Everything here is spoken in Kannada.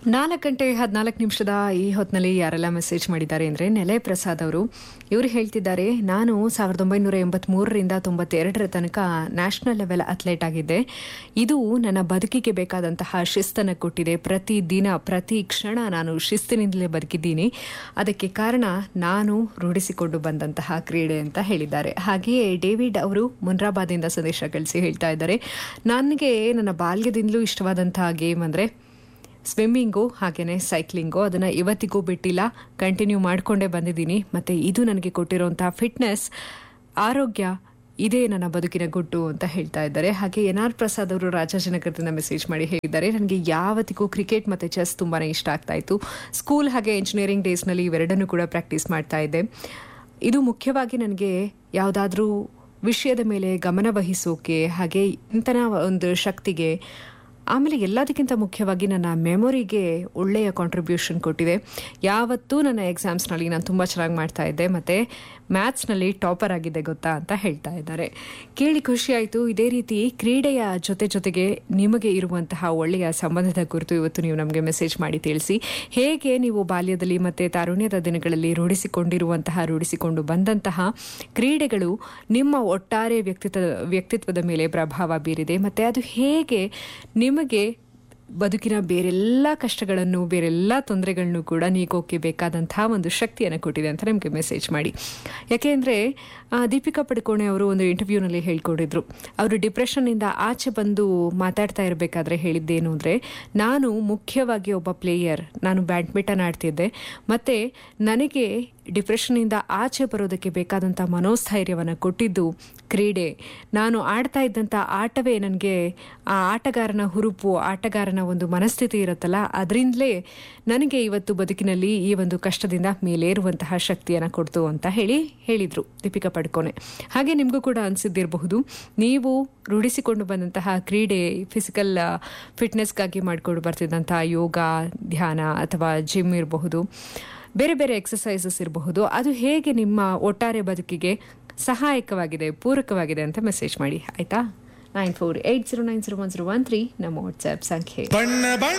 ನಾಲ್ಕು ಗಂಟೆ ಹದಿನಾಲ್ಕು ನಿಮಿಷದ ಈ ಹೊತ್ತಿನಲ್ಲಿ ಯಾರೆಲ್ಲ ಮೆಸೇಜ್ ಮಾಡಿದ್ದಾರೆ ಅಂದರೆ ನೆಲೆ ಪ್ರಸಾದ್ ಅವರು ಇವರು ಹೇಳ್ತಿದ್ದಾರೆ ನಾನು ಸಾವಿರದ ಒಂಬೈನೂರ ಎಂಬತ್ಮೂರರಿಂದ ತೊಂಬತ್ತೆರಡರ ತನಕ ನ್ಯಾಷನಲ್ ಲೆವೆಲ್ ಅಥ್ಲೇಟ್ ಆಗಿದ್ದೆ ಇದು ನನ್ನ ಬದುಕಿಗೆ ಬೇಕಾದಂತಹ ಶಿಸ್ತನ್ನು ಕೊಟ್ಟಿದೆ ಪ್ರತಿ ದಿನ ಪ್ರತಿ ಕ್ಷಣ ನಾನು ಶಿಸ್ತಿನಿಂದಲೇ ಬದುಕಿದ್ದೀನಿ ಅದಕ್ಕೆ ಕಾರಣ ನಾನು ರೂಢಿಸಿಕೊಂಡು ಬಂದಂತಹ ಕ್ರೀಡೆ ಅಂತ ಹೇಳಿದ್ದಾರೆ ಹಾಗೆಯೇ ಡೇವಿಡ್ ಅವರು ಮುನ್ರಾಬಾದಿಂದ ಸಂದೇಶ ಕಳಿಸಿ ಹೇಳ್ತಾ ಇದ್ದಾರೆ ನನಗೆ ನನ್ನ ಬಾಲ್ಯದಿಂದಲೂ ಇಷ್ಟವಾದಂತಹ ಗೇಮ್ ಅಂದರೆ ಸ್ವಿಮ್ಮಿಂಗು ಹಾಗೆಯೇ ಸೈಕ್ಲಿಂಗು ಅದನ್ನು ಇವತ್ತಿಗೂ ಬಿಟ್ಟಿಲ್ಲ ಕಂಟಿನ್ಯೂ ಮಾಡಿಕೊಂಡೇ ಬಂದಿದ್ದೀನಿ ಮತ್ತು ಇದು ನನಗೆ ಕೊಟ್ಟಿರೋಂಥ ಫಿಟ್ನೆಸ್ ಆರೋಗ್ಯ ಇದೇ ನನ್ನ ಬದುಕಿನ ಗುಟ್ಟು ಅಂತ ಹೇಳ್ತಾ ಇದ್ದಾರೆ ಹಾಗೆ ಎನ್ ಆರ್ ಪ್ರಸಾದ್ ಅವರು ರಾಜಾಜಿನಗರದಿಂದ ಮೆಸೇಜ್ ಮಾಡಿ ಹೇಳಿದ್ದಾರೆ ನನಗೆ ಯಾವತ್ತಿಗೂ ಕ್ರಿಕೆಟ್ ಮತ್ತು ಚೆಸ್ ತುಂಬಾ ಇಷ್ಟ ಆಗ್ತಾ ಇತ್ತು ಸ್ಕೂಲ್ ಹಾಗೆ ಇಂಜಿನಿಯರಿಂಗ್ ಡೇಸ್ನಲ್ಲಿ ಇವೆರಡನ್ನೂ ಕೂಡ ಪ್ರಾಕ್ಟೀಸ್ ಮಾಡ್ತಾ ಇದ್ದೆ ಇದು ಮುಖ್ಯವಾಗಿ ನನಗೆ ಯಾವುದಾದ್ರೂ ವಿಷಯದ ಮೇಲೆ ಗಮನ ವಹಿಸೋಕೆ ಹಾಗೆ ಇಂತನ ಒಂದು ಶಕ್ತಿಗೆ ಆಮೇಲೆ ಎಲ್ಲದಕ್ಕಿಂತ ಮುಖ್ಯವಾಗಿ ನನ್ನ ಮೆಮೊರಿಗೆ ಒಳ್ಳೆಯ ಕಾಂಟ್ರಿಬ್ಯೂಷನ್ ಕೊಟ್ಟಿದೆ ಯಾವತ್ತೂ ನನ್ನ ಎಕ್ಸಾಮ್ಸ್ನಲ್ಲಿ ನಾನು ತುಂಬ ಚೆನ್ನಾಗಿ ಮಾಡ್ತಾ ಇದ್ದೆ ಮತ್ತು ಮ್ಯಾಥ್ಸ್ನಲ್ಲಿ ಟಾಪರ್ ಆಗಿದ್ದೆ ಗೊತ್ತಾ ಅಂತ ಹೇಳ್ತಾ ಇದ್ದಾರೆ ಕೇಳಿ ಖುಷಿ ಆಯಿತು ಇದೇ ರೀತಿ ಕ್ರೀಡೆಯ ಜೊತೆ ಜೊತೆಗೆ ನಿಮಗೆ ಇರುವಂತಹ ಒಳ್ಳೆಯ ಸಂಬಂಧದ ಕುರಿತು ಇವತ್ತು ನೀವು ನಮಗೆ ಮೆಸೇಜ್ ಮಾಡಿ ತಿಳಿಸಿ ಹೇಗೆ ನೀವು ಬಾಲ್ಯದಲ್ಲಿ ಮತ್ತು ತಾರುಣ್ಯದ ದಿನಗಳಲ್ಲಿ ರೂಢಿಸಿಕೊಂಡಿರುವಂತಹ ರೂಢಿಸಿಕೊಂಡು ಬಂದಂತಹ ಕ್ರೀಡೆಗಳು ನಿಮ್ಮ ಒಟ್ಟಾರೆ ವ್ಯಕ್ತಿತ್ವ ವ್ಯಕ್ತಿತ್ವದ ಮೇಲೆ ಪ್ರಭಾವ ಬೀರಿದೆ ಮತ್ತು ಅದು ಹೇಗೆ ನಿಮಗೆ ಬದುಕಿನ ಬೇರೆಲ್ಲ ಕಷ್ಟಗಳನ್ನು ಬೇರೆಲ್ಲ ತೊಂದರೆಗಳನ್ನು ಕೂಡ ನೀಗೋಕೆ ಬೇಕಾದಂತಹ ಒಂದು ಶಕ್ತಿಯನ್ನು ಕೊಟ್ಟಿದೆ ಅಂತ ನಮಗೆ ಮೆಸೇಜ್ ಮಾಡಿ ಯಾಕೆಂದರೆ ದೀಪಿಕಾ ಪಡುಕೋಣೆ ಅವರು ಒಂದು ಇಂಟರ್ವ್ಯೂನಲ್ಲಿ ಹೇಳ್ಕೊಂಡಿದ್ರು ಅವರು ಡಿಪ್ರೆಷನ್ನಿಂದ ಆಚೆ ಬಂದು ಮಾತಾಡ್ತಾ ಇರಬೇಕಾದ್ರೆ ಹೇಳಿದ್ದೇನು ಅಂದರೆ ನಾನು ಮುಖ್ಯವಾಗಿ ಒಬ್ಬ ಪ್ಲೇಯರ್ ನಾನು ಬ್ಯಾಡ್ಮಿಂಟನ್ ಆಡ್ತಿದ್ದೆ ಮತ್ತು ನನಗೆ ಡಿಪ್ರೆಷನ್ನಿಂದ ಆಚೆ ಬರೋದಕ್ಕೆ ಬೇಕಾದಂಥ ಮನೋಸ್ಥೈರ್ಯವನ್ನು ಕೊಟ್ಟಿದ್ದು ಕ್ರೀಡೆ ನಾನು ಆಡ್ತಾ ಇದ್ದಂಥ ಆಟವೇ ನನಗೆ ಆ ಆಟಗಾರನ ಹುರುಪು ಆಟಗಾರನ ಒಂದು ಮನಸ್ಥಿತಿ ಇರುತ್ತಲ್ಲ ಅದರಿಂದಲೇ ನನಗೆ ಇವತ್ತು ಬದುಕಿನಲ್ಲಿ ಈ ಒಂದು ಕಷ್ಟದಿಂದ ಮೇಲೇರುವಂತಹ ಶಕ್ತಿಯನ್ನು ಕೊಡ್ತು ಅಂತ ಹೇಳಿ ಹೇಳಿದರು ದೀಪಿಕಾ ಪಡ್ಕೋನೆ ಹಾಗೆ ನಿಮಗೂ ಕೂಡ ಅನಿಸಿದ್ದಿರಬಹುದು ನೀವು ರೂಢಿಸಿಕೊಂಡು ಬಂದಂತಹ ಕ್ರೀಡೆ ಫಿಸಿಕಲ್ ಫಿಟ್ನೆಸ್ಗಾಗಿ ಮಾಡಿಕೊಂಡು ಬರ್ತಿದ್ದಂತಹ ಯೋಗ ಧ್ಯಾನ ಅಥವಾ ಜಿಮ್ ಇರಬಹುದು ಬೇರೆ ಬೇರೆ ಎಕ್ಸಸೈಸಸ್ ಇರಬಹುದು ಅದು ಹೇಗೆ ನಿಮ್ಮ ಒಟ್ಟಾರೆ ಬದುಕಿಗೆ ಸಹಾಯಕವಾಗಿದೆ ಪೂರಕವಾಗಿದೆ ಅಂತ ಮೆಸೇಜ್ ಮಾಡಿ ಆಯ್ತಾ nine four eight zero nine zero one zero one three ನಮ್ಮ ವಾಟ್ಸ್ಆ್ಯಪ್ ಸಂಖ್ಯೆ ಬಣ್ಣ ಬಣ್ಣ